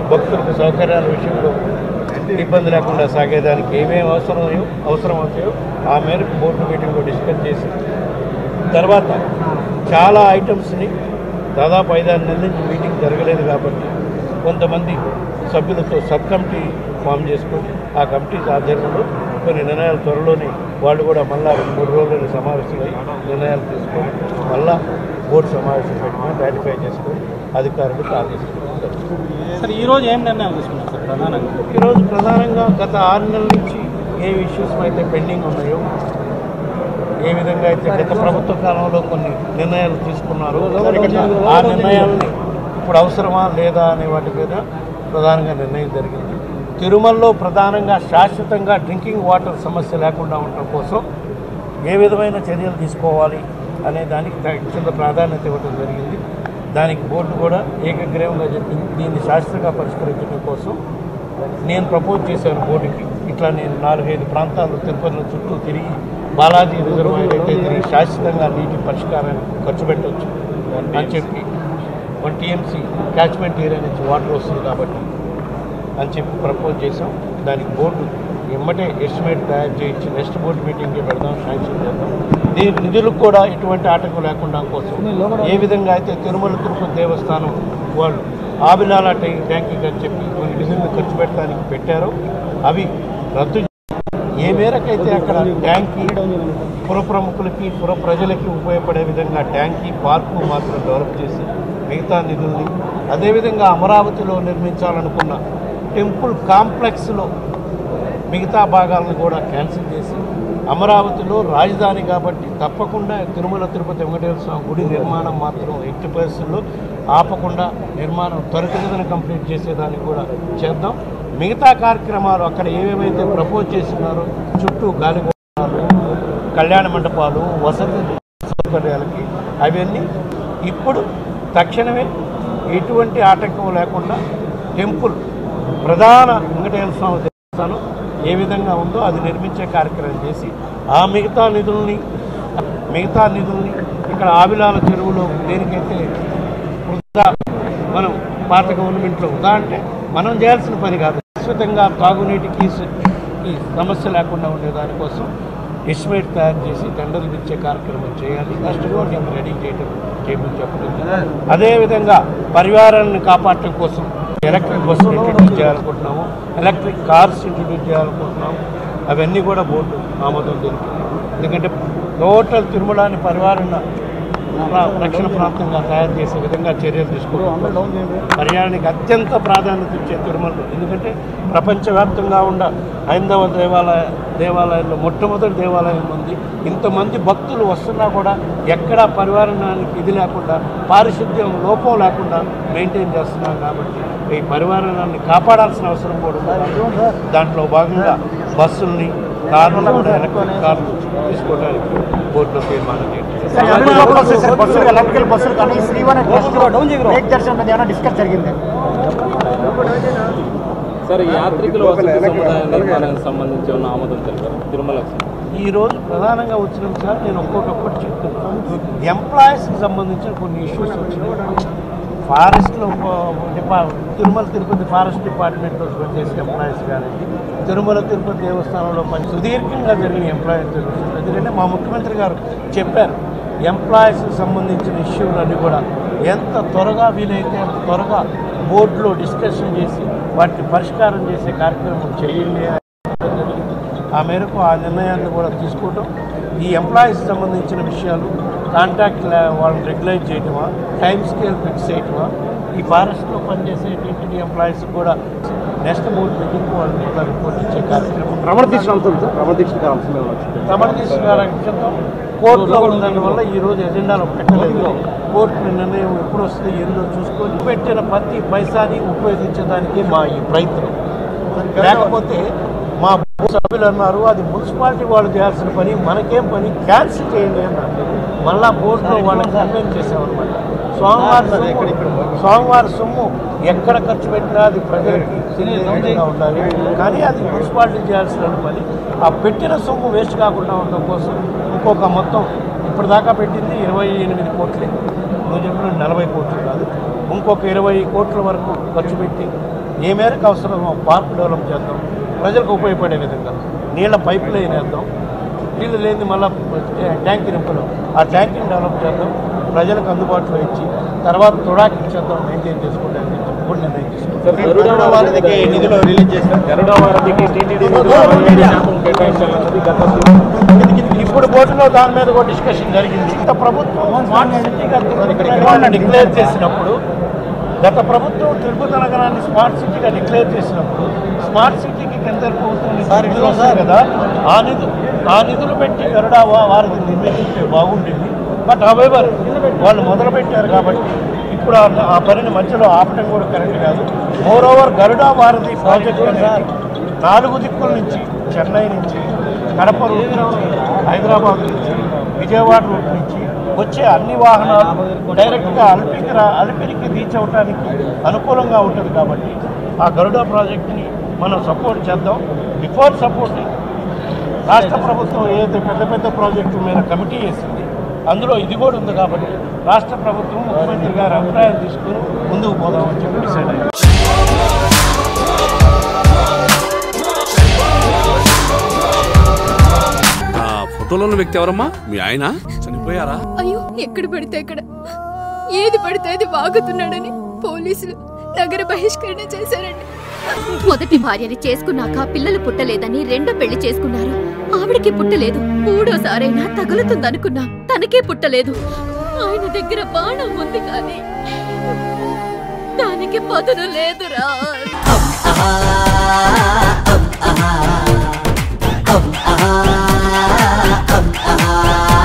భక్తులకు సౌకర్యాల విషయంలో ఇబ్బంది లేకుండా సాగేదానికి ఏమేమి అవసరమో అవసరం అవుతాయో ఆ మేరకు బోర్డు మీటింగ్లో డిస్కస్ చేసి తర్వాత చాలా ఐటమ్స్ని దాదాపు ఐదారు నెలల నుంచి మీటింగ్ జరగలేదు కాబట్టి కొంతమంది సభ్యులతో సబ్ కమిటీ ఫామ్ చేసుకొని ఆ కమిటీ ఆధ్వర్యంలో కొన్ని నిర్ణయాలు త్వరలోనే వాళ్ళు కూడా మళ్ళా రెండు మూడు రోజులు సమావేశమై నిర్ణయాలు తీసుకొని మళ్ళా బోర్డు సమావేశం పెట్టుకొని రాటిఫై చేసుకొని అధికారులకు ఆదేశించారు సార్ ఈ రోజు ఏం నిర్ణయం తీసుకున్నారు సార్ ప్రధానంగా ఈరోజు ప్రధానంగా గత ఆరు నెలల నుంచి ఏ ఇష్యూస్ అయితే పెండింగ్ ఉన్నాయో ఏ విధంగా అయితే గత ప్రభుత్వ కాలంలో కొన్ని నిర్ణయాలు తీసుకున్నారో ఆ నిర్ణయాలని ఇప్పుడు అవసరమా లేదా అనే వాటి మీద ప్రధానంగా నిర్ణయం జరిగింది తిరుమలలో ప్రధానంగా శాశ్వతంగా డ్రింకింగ్ వాటర్ సమస్య లేకుండా ఉండటం కోసం ఏ విధమైన చర్యలు తీసుకోవాలి అనే దానికి కింద ప్రాధాన్యత ఇవ్వడం జరిగింది దానికి బోర్డు కూడా ఏకగ్రీవంగా చెప్పింది దీన్ని శాస్త్రంగా పరిష్కరించడం కోసం నేను ప్రపోజ్ చేశాను బోర్డుకి ఇట్లా నేను నాలుగైదు ప్రాంతాల్లో తిరుపతిలో చుట్టూ తిరిగి బాలాజీ రిజర్వాయర్ అయితే తిరిగి శాశ్వతంగా నీటి పరిష్కారానికి ఖర్చు పెట్టవచ్చు అని చెప్పి వన్ టీఎంసీ క్యాచ్మెంట్ ఏరియా నుంచి వాటర్ వస్తుంది కాబట్టి అని చెప్పి ప్రపోజ్ చేసాం దానికి బోర్డు ఎమ్మటే ఎస్టిమేట్ తయారు చేయించి నెక్స్ట్ బోర్డు మీటింగ్కి పెడదాం శాంక్షన్ చేద్దాం దీని నిధులకు కూడా ఎటువంటి ఆటంకం లేకుండా కోసం ఏ విధంగా అయితే తిరుమల తిరుపతి దేవస్థానం వాళ్ళు ఆబిలాల ట్యాంక్ ట్యాంకింగ్ అని చెప్పి కొన్ని నిధులను ఖర్చు పెట్టడానికి పెట్టారో అవి రద్దు ఏ మేరకైతే అక్కడ ట్యాంకి పుర ప్రముఖులకి పుర ప్రజలకి ఉపయోగపడే విధంగా ట్యాంకి పార్కు మాత్రం డెవలప్ చేసి మిగతా నిధుల్ని అదేవిధంగా అమరావతిలో నిర్మించాలనుకున్న టెంపుల్ కాంప్లెక్స్లో మిగతా భాగాలను కూడా క్యాన్సిల్ చేసి అమరావతిలో రాజధాని కాబట్టి తప్పకుండా తిరుమల తిరుపతి వెంకటేశ్వర స్వామి గుడి నిర్మాణం మాత్రం ఎట్టి పరిస్థితుల్లో ఆపకుండా నిర్మాణం త్వరితగతిన కంప్లీట్ చేసేదానికి కూడా చేద్దాం మిగతా కార్యక్రమాలు అక్కడ ఏవేవైతే ప్రపోజ్ చేస్తున్నారో చుట్టూ గాలిగోళాలు కళ్యాణ మండపాలు వసతి సౌకర్యాలకి అవన్నీ ఇప్పుడు తక్షణమే ఎటువంటి ఆటంకం లేకుండా టెంపుల్ ప్రధాన వెంకటేశ్వర స్వామి దేవస్థానం ఏ విధంగా ఉందో అది నిర్మించే కార్యక్రమం చేసి ఆ మిగతా నిధుల్ని మిగతా నిధుల్ని ఇక్కడ ఆవిలాల చెరువులో దేనికైతే వృధా మనం పాత గవర్నమెంట్లో వృధా అంటే మనం చేయాల్సిన పని కాదు శాశ్వతంగా తాగునీటికి స- ఈ సమస్య లేకుండా ఉండే దానికోసం ఎస్టిమేట్ తయారు చేసి టెండర్లు ఇచ్చే కార్యక్రమం చేయాలి నెక్స్ట్ కూడా నేను రెడీ చేయడం చేయమని చెప్పడం అదేవిధంగా పరివారాన్ని కాపాడటం కోసం ఎలక్ట్రిక్ బస్సులు ఇంట్రడ్యూస్ చేయాలనుకుంటున్నాము ఎలక్ట్రిక్ కార్స్ ఇంట్రడ్యూస్ చేయాలనుకుంటున్నాము అవన్నీ కూడా బోర్డు ఆమోదం దొరికింది ఎందుకంటే టోటల్ తిరుమలాని పరివారణ ప్రా- రక్షణ ప్రాంతంగా తయారు చేసే విధంగా చర్యలు తీసుకోవడం పర్యాణానికి అత్యంత ప్రాధాన్యత ఇచ్చే తిరుమలలో ఎందుకంటే ప్రపంచవ్యాప్తంగా ఉన్న హైందవ దేవాలయ దేవాలయంలో మొట్టమొదటి దేవాలయం ఉంది ఇంతమంది భక్తులు వస్తున్నా కూడా ఎక్కడా పరివారణానికి ఇది లేకుండా పారిశుద్ధ్యం లోపం లేకుండా మెయింటైన్ చేస్తున్నాం కాబట్టి ఈ పరివారణాన్ని కాపాడాల్సిన అవసరం కూడా ఉంది దాంట్లో భాగంగా బస్సుల్ని కార్లు కూడా ఎలక్ట్రిక్ కార్లు తీసుకోవడానికి బోర్డులో తీర్మానం చేయడం బస్సులు ఎలక్ట్రికల్ బస్సులు కానీ శ్రీవన ట్రస్ట్ బ్రేక్ దర్శనం మీద ఏమైనా డిస్కస్ జరిగింది సార్ యాత్రికుల వసతి సముదాయ నిర్మాణానికి సంబంధించి ఉన్న ఆమోదం తెలిపారు తిరుమలకు ఈ రోజు ప్రధానంగా వచ్చిన సార్ నేను ఒక్కొక్కటి చెప్తున్నాను ఎంప్లాయీస్కి సంబంధించిన కొన్ని ఇష్యూస్ వచ్చినాయి ఫారెస్ట్లో డిపా తిరుమల తిరుపతి ఫారెస్ట్ డిపార్ట్మెంట్లో పనిచేసే ఎంప్లాయీస్ కానివ్వండి తిరుమల తిరుపతి దేవస్థానంలో పని సుదీర్ఘంగా జరిగిన ఎంప్లాయీస్ ఎందుకంటే మా ముఖ్యమంత్రి గారు చెప్పారు ఎంప్లాయీస్కి సంబంధించిన ఇష్యూలన్నీ కూడా ఎంత త్వరగా వీలైతే అంత త్వరగా బోర్డులో డిస్కషన్ చేసి వాటిని పరిష్కారం చేసే కార్యక్రమం చేయండి అని ఆ మేరకు ఆ నిర్ణయాన్ని కూడా తీసుకోవటం ఈ ఎంప్లాయీస్ సంబంధించిన విషయాలు కాంట్రాక్ట్ లే- వాళ్ళని రెగ్యులైజ్ చేయటమా టైం స్కేల్ ఫిక్స్ చేయటమా ఈ ఫారెస్ట్లో పనిచేసేటువంటి ఎంప్లాయీస్ కూడా నెక్స్ట్ బోర్డు మీటింగ్ వాళ్ళని కూడా రిపోర్ట్ ఇచ్చే కార్యక్రమం రమణ దీక్ష అంశం సార్ రమణ దీక్ష అంశం రమణ తీసుకురావడం కోర్టులో ఉన్నదాని వల్ల ఈ రోజు ఎజెండాలో పెట్టలేదు కోర్టు నిర్ణయం ఎప్పుడు వస్తుంది ఏందో చూసుకొని పెట్టిన ప్రతి పైసాని ఉపయోగించడానికి మా ఈ ప్రయత్నం లేకపోతే మా బోర్డు సభ్యులు అన్నారు అది మున్సిపాలిటీ వాళ్ళు చేయాల్సిన పని మనకేం పని క్యాన్సిల్ చేయండి అన్నారు మళ్ళా బోర్డులో వాళ్ళని కన్వెన్స్ చేసామన్నమాట స్వామివారి సొమ్ము స్వామివారి సొమ్ము ఎక్కడ ఖర్చు పెట్టినా అది ప్రజలకి తెలియకుండా ఉండాలి కానీ అది మున్సిపాలిటీ చేయాల్సిన పని ఆ పెట్టిన సొమ్ము వేస్ట్ కాకుండా ఉండడం కోసం ఇంకొక మొత్తం ఇప్పటిదాకా పెట్టింది ఇరవై ఎనిమిది కోట్లే నువ్వు చెప్పిన నలభై కోట్లు కాదు ఇంకొక ఇరవై కోట్ల వరకు ఖర్చు పెట్టి ఏ మేరకు అవసరమో పార్క్ డెవలప్ చేద్దాం ప్రజలకు ఉపయోగపడే విధంగా నీళ్ళ పైప్ లైన్ వేద్దాం నీళ్ళు లేని మళ్ళీ ట్యాంక్ నింపులు ఆ ట్యాంక్ని డెవలప్ చేద్దాం ప్రజలకు అందుబాటులో ఇచ్చి తర్వాత తుడాకి ఇచ్చేద్దాం మెయింటైన్ చేసుకుంటే అని చెప్పి కూడా నిర్ణయం తీసుకుంటాం సార్ గరుడ వారధికి నిధులు రిలీజ్ చేస్తారు గరుడ వారధికి టీటీడీ నిధులు ఏడు శాతం కేటాయించాలన్నది గత ఇప్పుడు బోర్డులో దాని మీద కూడా డిస్కషన్ జరిగింది గత ప్రభుత్వం స్మార్ట్ సిటీగా తిరుపతిని డిక్లేర్ చేసినప్పుడు గత ప్రభుత్వం తిరుపతి నగరాన్ని స్మార్ట్ సిటీగా డిక్లేర్ చేసినప్పుడు స్మార్ట్ సిటీకి కేంద్ర ప్రభుత్వం నిధులు వస్తాయి కదా ఆ నిధులు ఆ నిధులు పెట్టి గరుడా వా- వారికి నిర్మించితే బాగుండేది బట్ హవెవర్ వాళ్ళు మొదలు పెట్టారు కాబట్టి ఇప్పుడు ఆ- ఆ పనిని మధ్యలో ఆపటం కూడా కరెక్ట్ కాదు మోర్ ఓవర్ గరుడా వారధి ప్రాజెక్ట్ అనేది నాలుగు దిక్కుల నుంచి చెన్నై నుంచి కడప రూట్ నుంచి హైదరాబాద్ నుంచి విజయవాడ రూట్ నుంచి వచ్చే అన్ని వాహనాలు డైరెక్ట్గా అల్పికి రా అల్పిరికి రీచ్ అవడానికి అనుకూలంగా ఉంటుంది కాబట్టి ఆ గరుడ ప్రాజెక్ట్ని మనం సపోర్ట్ చేద్దాం బిఫోర్ సపోర్టింగ్ రాష్ట్ర ప్రభుత్వం ఏదైతే పెద్ద పెద్ద ప్రాజెక్టుల మీద కమిటీ వేసింది అందులో ఇది కూడా ఉంది కాబట్టి రాష్ట్ర ప్రభుత్వం ముఖ్యమంత్రి గారి అభిప్రాయం తీసుకుని ముందుకు పోదామని చెప్పి డిసైడ్ అయ్యింది ఆ ఫోటోలో ఉన్న వ్యక్తి ఎవరమ్మా మీ ఆయన చనిపోయారా అయ్యో ఎక్కడ పడితే అక్కడ ఏది పడితే అది వాగుతున్నాడని పోలీసులు నగర బహిష్కరణ చేశారండి మొదటి భార్యని చేసుకున్నాక పిల్లలు పుట్టలేదని రెండో పెళ్లి చేసుకున్నారు ఆవిడకి పుట్టలేదు మూడోసారైనా తగులుతుందనుకున్నాం తనకే పుట్టలేదు ఆయన దగ్గర బాణం ఉంది కానీ దానికి పదును లేదురా ah, ah, ah, ah, ah.